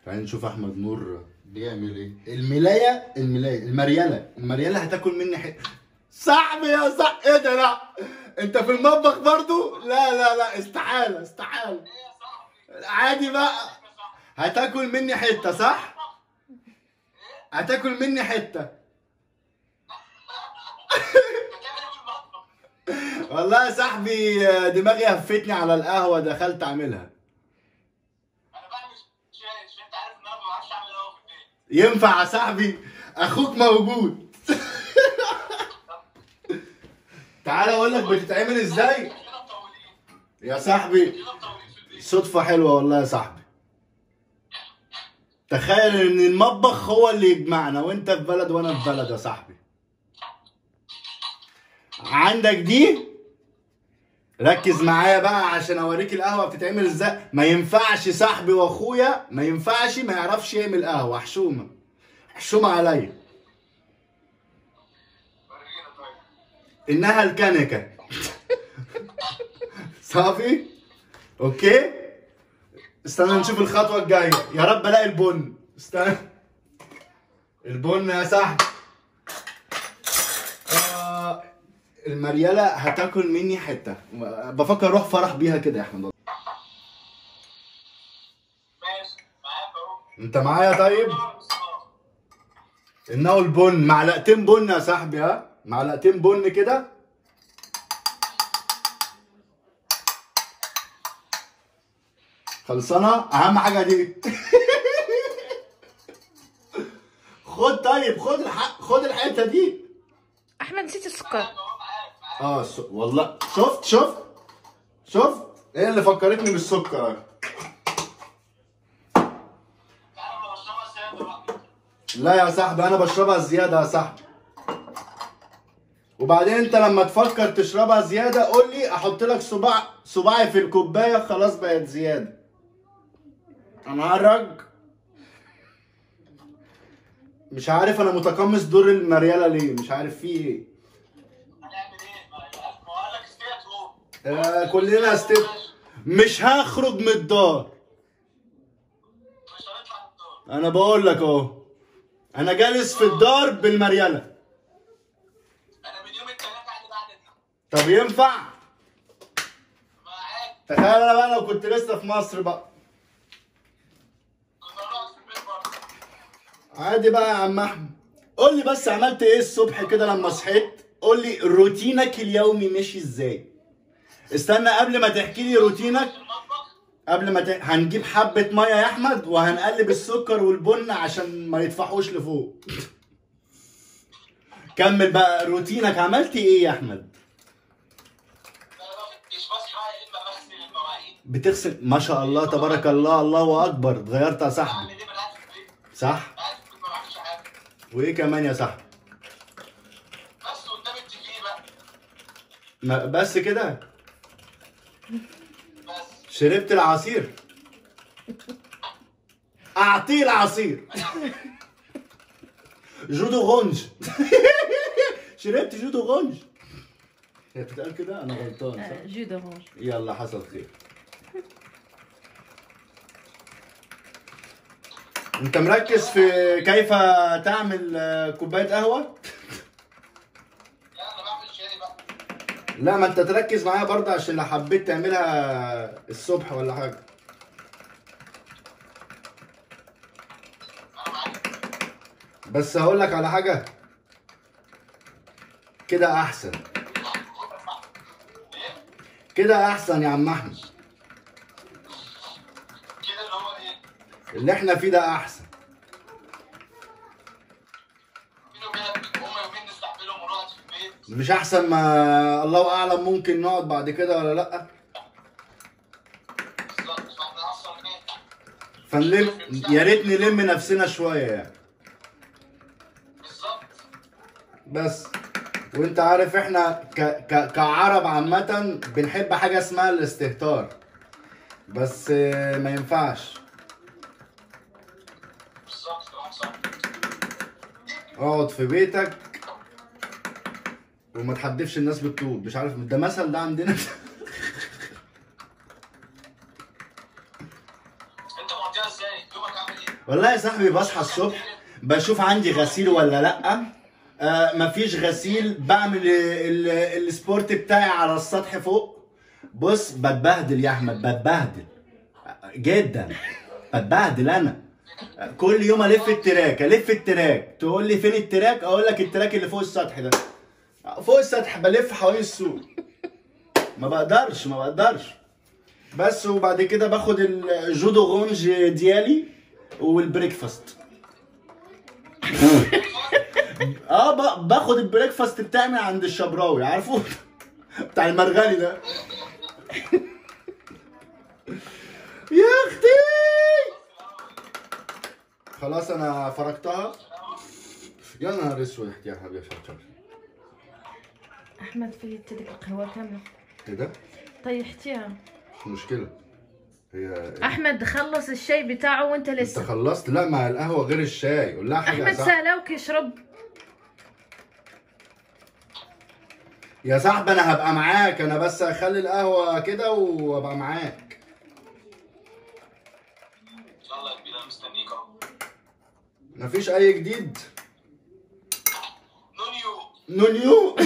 تعالى نشوف احمد نور بيعمل ايه الملايه الملايه المرياله المرياله هتاكل مني حته صاحبي يا صاحبي ايه ده لا انت في المطبخ برضو لا لا لا استحاله استحاله عادي بقى هتاكل مني حته صح هتاكل مني حته والله يا صاحبي دماغي هفتني على القهوه دخلت اعملها انا بعمل شاي شاي انت عارف ان انا ما بعرفش اعمل قهوه في البيت ينفع يا صاحبي اخوك موجود تعالى اقول لك بتتعمل ازاي كده مطولين يا صاحبي كده مطولين في البيت صدفة حلوة والله يا صاحبي تخيل ان المطبخ هو اللي يجمعنا وانت في بلد وانا في بلد يا صاحبي عندك دي ركز معايا بقى عشان اوريك القهوه بتتعمل ازاي ما ينفعش صاحبي واخويا ما ينفعش ما يعرفش يعمل قهوه حشومه حشومه عليا ورينا طيب انها الكنكه صافي اوكي استنى نشوف الخطوه الجايه يا رب الاقي البن استنى البن يا صاحبي آه المريالة هتاكل مني حتة بفكر اروح فرح بيها كده يا احمد الله ماشي معاك اهو انت معايا طيب بس خلاص. انه البن معلقتين بن يا صاحبي ها معلقتين بن كده خلصانه اهم حاجه دي خد طيب خد الح... خد الحته دي احمد نسيت السكر اهو معاك معاك اه س... والله شفت شفت شفت ايه اللي فكرتني بالسكر تعالى انا بشربها ساده بقى لا يا صاحبي انا بشربها زياده يا صاحبي وبعدين انت لما تفكر تشربها زياده قول لي احط لك صباع صباعي في الكوبايه خلاص بقت زياده انا هرج مش عارف انا متقمص دور المريالة ليه مش عارف في ايه هنعمل ايه؟ ما ما هو قال لك استيت اهو آه كلنا استيت مش هخرج من الدار مش هنطلع من الدور انا بقول لك اهو انا جالس في الدار بالمريالة انا من يوم الثلاثاء قاعد قاعده دي طب ينفع معاك تخيل انا بقى لو كنت لسه في مصر بقى كنا نقعد في البيت برضه عادي بقى يا عم احمد قول لي بس عملت ايه الصبح كده لما صحيت قول لي روتينك اليومي مشي ازاي استنى قبل ما تحكي لي روتينك في المطبخ قبل ما ت... هنجيب حبة مية يا احمد وهنقلب السكر والبن عشان ما يطفحوش لفوق كمل بقى روتينك عملت ايه يا احمد لا مش بصحى يا اما بغسل المواعين بتغسل ما شاء الله تبارك الله الله اكبر اتغيرت يا صاحبي اعمل ايه ما انا قاعد في البيت صح قاعد في البيت ما بعملش حاجه وايه كمان يا صاحبي بس قدام التي في بقى ما بس كده بس شربت العصير اعطيه العصير جودو غونج شربت جودو غونج هي بتتقال كده انا غلطان صح آه، جو دورانج يلا حصل خير انت مركز في كيف تعمل آه، كوبايه قهوه لا انا بعمل شاي بقى لا ما انت تركز معايا برضه عشان لو حبيت تعملها الصبح ولا حاجه انا معاك بس هقول لك على حاجه كده احسن ايه كده احسن يا عم احمد كده اللي هو ايه اللي احنا فيه ده احسن بيني وبينك هما يومين نستحملهم ونقعد في البيت مش احسن ما الله اعلم ممكن نقعد بعد كده ولا لا بالظبط فاحنا اصلا ايه فنلم يا ريت نلم نفسنا شويه يعني بالظبط بس وانت عارف احنا ك... ك... كعرب عامة بنحب حاجة اسمها الاستهتار بس آه، ما ينفعش بالظبط كلامك صح اقعد في بيتك وما تحدفش الناس بالطول مش عارف ده مثل ده عندنا انت مقضيها ازاي؟ يومك عامل ايه؟ والله يا صاحبي بصحى الصبح بشوف عندي غسيل ولا لا آه مفيش غسيل بعمل ال- ال- السبورت بتاعي على السطح فوق بص بتبهدل يا احمد بتبهدل جدا بتبهدل انا كل يوم الف التراك الف التراك تقول لي فين التراك اقول لك التراك اللي فوق السطح ده فوق السطح بلف حوالين السوق ما بقدرش ما بقدرش بس وبعد كده باخد الجودو غونج ديالي والبريكفاست اه ب- باخد البريكفاست بتاعي من عند الشبراوي عارفه بتاع المرغني ده يا اختي خلاص انا فرجتها يا نهار اسود يا حبيبي شطر احمد في تديك القهوه كامله ايه ده؟ طيحتيها مش مشكلة هي احمد خلص الشاي بتاعه وانت انت لسه خلصت لا مع القهوة غير الشاي قول لها حاجة يا احمد صاحبي سالاوك يشرب يا صاحبي انا هبقى معاك انا بس هخلي القهوة كده وابقى معاك ان شاء الله يا كبير انا مستنيك اهو مفيش اي جديد نونيو نونيو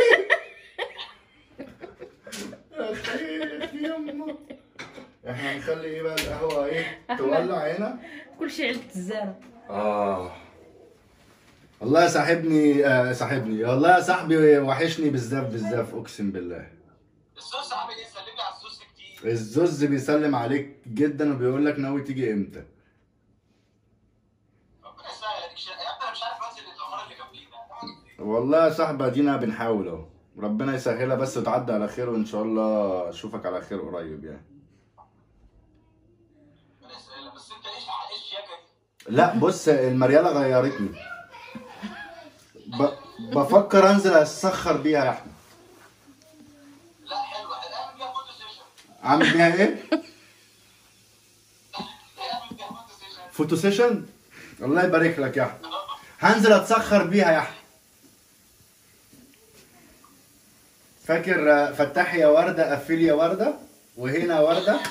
يا خير يما احنا هنخلي ايه بقى القهوة ايه تولع هنا كل شيء عند الزارة اه والله يا صاحبني آه صاحبني والله يا صاحبي وحشني بالزاف بالزاف اقسم بالله الصوص عامل ايه سلم لي على الصوص كتير الزوز بيسلم عليك جدا وبيقول لك ناوي تيجي امتى ربنا يسهل اديك شا... يا ابني انا مش عارف انزل العماره اللي جنبينا والله يا صاحبي ادينا بنحاول اهو ربنا يسهلها بس وتعدي على خير وان شاء الله اشوفك على خير قريب يعني ربنا يسهل بس انت ايش ايش الشياكه دي؟ لا بص المريالة غيرتني ب... بفكر انزل اسخر بيها يا احمد لا حلوه اعمل بيها فوتو سيشن عامل بيها ايه؟ اعمل بيها فوتو سيشن فوتو سيشن الله يبارك لك يا احمد هنزل اتسخر بيها يا احمد فاكر آه، فتح يا ورده قفل يا ورده وهنا ورده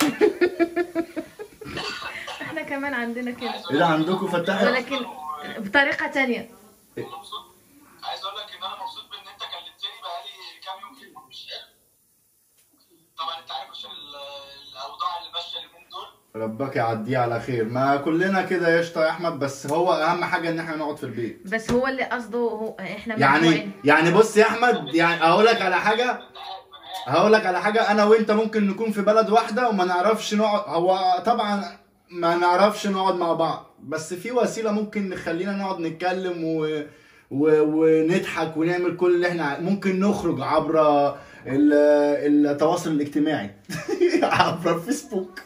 احنا كمان عندنا كده ايه ده عندكم فتح يا- ولكن بطريقة تانية مبسوط عايز اقول لك ان انا مبسوط بان انت كلمتني بقالي كام يوم في مش حلو طبعا انت عارف عشان ال- الاوضاع اللي ماشيه اليومين دول ربك يعديه على خير ما كلنا كده قشطه يا احمد بس هو اهم حاجه ان احنا نقعد في البيت بس هو اللي قصده هو احنا يعني مجموعين. يعني بص يا احمد يعني اقول لك على حاجه انت عارف انا قاعد هقول لك على حاجه انا وانت ممكن نكون في بلد واحده وما نعرفش نقعد هو طبعا ما نعرفش نقعد مع بعض بس في وسيله ممكن نخلينا نقعد نتكلم و... و... ونضحك ونعمل كل اللي احنا ع- ممكن نخرج عبر ال... التواصل الاجتماعي عبر الفيسبوك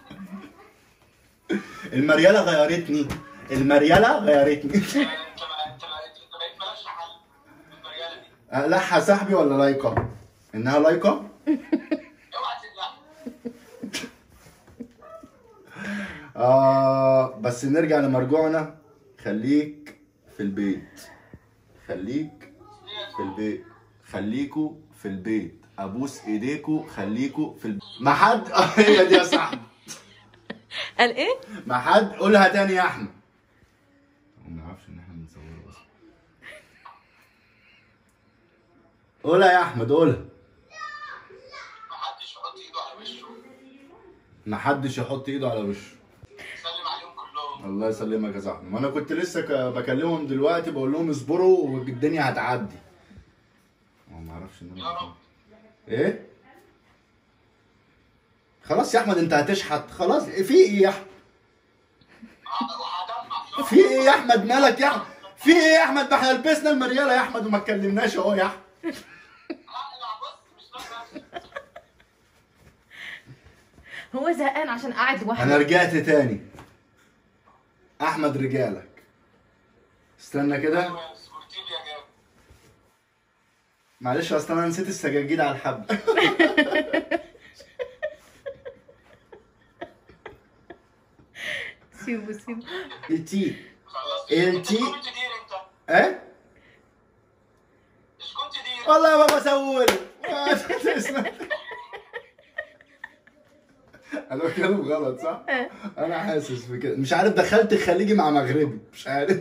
المريالة غيرتني المريالة غيرتني انت ما- انت ما- انت بقيت مالكش حل المرياله دي اقلعها صاحبي ولا لايكة؟ انها لايكة؟ اوعى تقلقها آه بس نرجع لمرجوعنا خليك في البيت خليك في البيت خليكوا في البيت ابوس ايديكوا خليكوا في البيت ما حد آه، هي دي يا صاحبي قال ايه؟ ما حد قولها تاني يا احمد ما نعرفش ان احنا بنصور اصلا قولها يا احمد قولها محدش يحط ايده على وشه ما حدش يحط ايده على وشه سلم عليهم كلهم الله يسلمك يا صاحبي ما انا كنت لسه ك- بكلمهم دلوقتي بقول لهم اصبروا والدنيا هتعدي هو ما اعرفش ان يا انا رب ايه خلاص يا احمد انت هتشحت خلاص في ايه يا احمد وهدمع في ايه يا احمد مالك يا احمد في ايه يا احمد ده احنا لبسنا المرياله يا احمد وما اتكلمناش اهو يا احمد اقلع بص مش فاهم هو زهقان عشان قاعد انا وحده رجعت تاني احمد رجالك استنى كده سبورتيف يا جاب معلش اصل انا نسيت السجاجيد على الحبل سيبه سيبه التي خلصت انتي- انت شكون تدير انت ايه شكون تدير والله ما بسول انا بتكلم غلط صح؟ انا حاسس بكده مش عارف دخلت خليجي مع مغربي مش عارف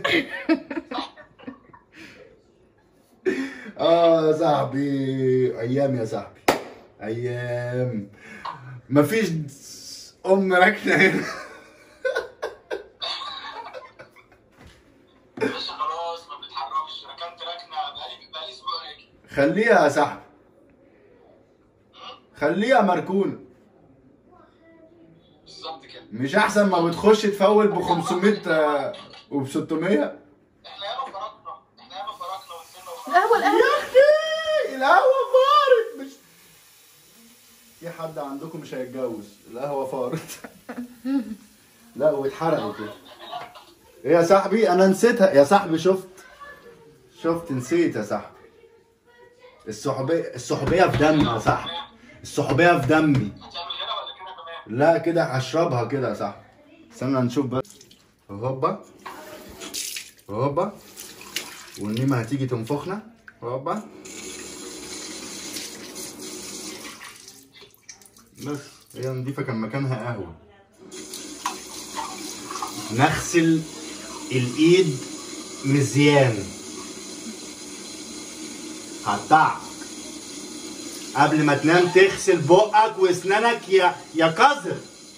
اه يا صاحبي ايام يا صاحبي ايام مفيش ام راكنه هنا يا باشا خلاص ما بنتحركش ركنت ركنه بقالي بقالي اسبوع راكن خليها يا صاحبي خليها مركونه بالظبط كده مش احسن ما بتخش تفول ب 500 وب 600 احنا ياما فرقنا احنا ياما فرقنا ونزلنا وخرجنا. القهوه القهوه يا اخي القهوه فارت مش في حد عندكم مش هيتجوز القهوه فارت لا واتحرقت كده ايه يا صاحبي انا نسيتها يا صاحبي شفت شفت نسيت يا صاحبي الصحوبيه الصحوبيه في دمي يا صاحبي الصحوبيه في دمي هتعمل هنا ولا كده كمان لا كده هشربها كده يا صاحبي استنى نشوف بس هوبا هوبا والنيمة هتيجي تنفخنا هوبا بس هي نضيفة كان مكانها قهوة نغسل الإيد مزيان قطعك قبل ما تنام تغسل بقك واسنانك يا يا قذر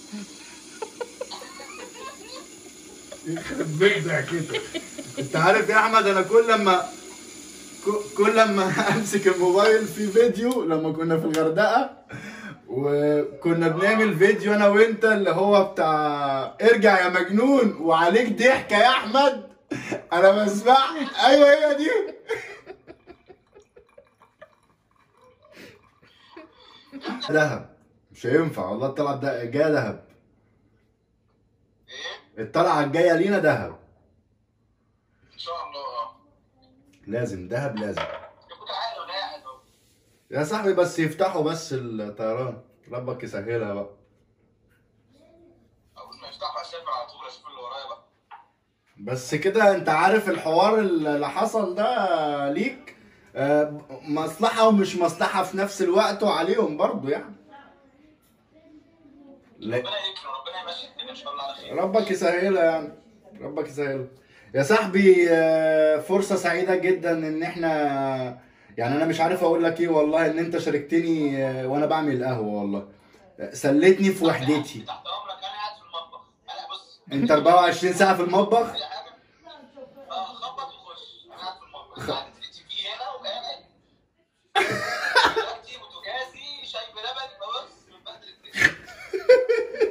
يخرب بيتك كده انت عارف يا احمد انا كل لما ك- كل لما امسك الموبايل في فيديو لما كنا في الغردقه وكنا بنعمل فيديو انا وانت اللي هو بتاع ارجع يا مجنون وعليك ضحكه يا احمد انا بسمع ايوه هي دي دهب مش هينفع والله الطلعه ده جايه دهب ايه الطلعه الجايه لينا دهب ان شاء الله اه لازم دهب لازم كنت عارف انا قاعد اهو يا صاحبي بس يفتحوا بس الطيران ربك يسهلها بقى اول ما يفتحوا اسافر على طول اشوف اللي ورايا بقى بس كده انت عارف الحوار اللي حصل ده ليك آه، مصلحة ومش مصلحة في نفس الوقت وعليهم برضو يعني لا ربنا يكرم ربنا يمشي الدنيا ان شاء الله على خير ربك يسهلها يعني ربك يسهلها يا صاحبي آه، فرصة سعيدة جدا ان احنا يعني انا مش عارف اقول لك ايه والله ان انت شاركتني آه، وانا بعمل القهوة والله آه، سلتني في وحدتي تحت امرك انا قاعد في المطبخ انا بص انت 24 ساعة في المطبخ اي حاجه اه خبط وخش انا قاعد في المطبخ قاعد في تي في هنا وقاعد دلوقتي بوتاجازي شاي بلبن ببص ببهدل الدنيا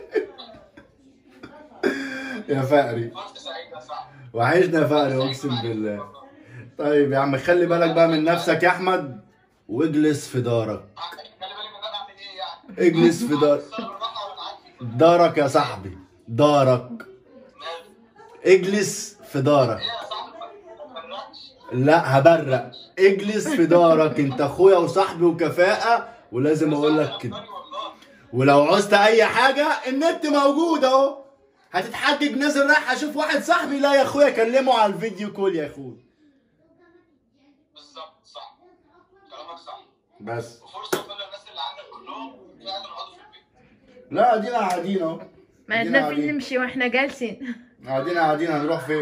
يا فقري فرصه سعيده يا صاحبي وحشنا يا فقري اقسم بالله طيب يا عم خلي بالك بقى من نفسك يا احمد واجلس في دارك خلي بالك من انا اعمل ايه يعني اجلس في دارك الصبر والراحه والعافيه دارك يا صاحبي دارك ماشي. اجلس في دارك ايه يا صاحبي ما تفرقش لا هبرق اجلس في دارك انت اخويا وصاحبي وكفاءة ولازم اقول لك كده والله ولو عوزت اي حاجة النت موجود اهو هتتحجج نازل رايح اشوف واحد صاحبي لا يا اخويا كلمه على الفيديو كول يا اخويا بالظبط صح كلامك صح بس وفرصه كل الناس اللي عندك كلهم قاعدوا يقعدوا في البيت لا ادينا قاعدين اهو ما ادينا عندنا فين قاعدين. نمشي واحنا جالسين قاعدين قاعدين هنروح فين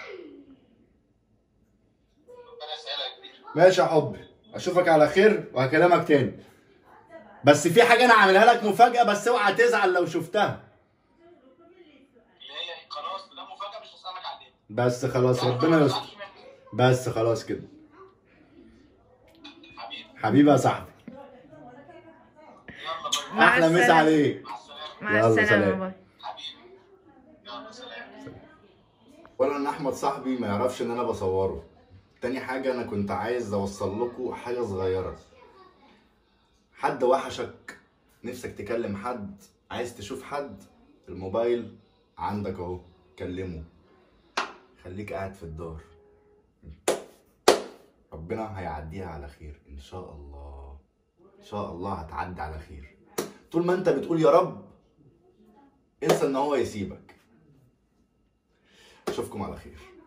ربنا يسهلها يا كبير ماشي يا حبي اشوفك على خير وهكلمك تاني بس في حاجه انا عاملها لك مفاجاه بس اوعى تزعل لو شفتها اللي هي إيه؟ خلاص ده مفاجاه مش هسالك عليها بس خلاص يعني ربنا ما يستر تزعلش مني. بس خلاص كده حبيبي حبيبي يا صاحبي يلا باي مع احلى مسا السلامة. عليك مع السلامه مع يلا، السلامه سلام. باي حبيبي يلا سلام ولا ان احمد صاحبي ما يعرفش ان انا بصوره تاني حاجه انا كنت عايز اوصل لكم حاجه صغيره حد وحشك نفسك تكلم حد عايز تشوف حد الموبايل عندك اهو كلمه خليك قاعد في الدار ربنا هيعديها على خير ان شاء الله ان شاء الله هتعدي على خير طول ما انت بتقول يا رب انسى ان هو يسيبك اشوفكم على خير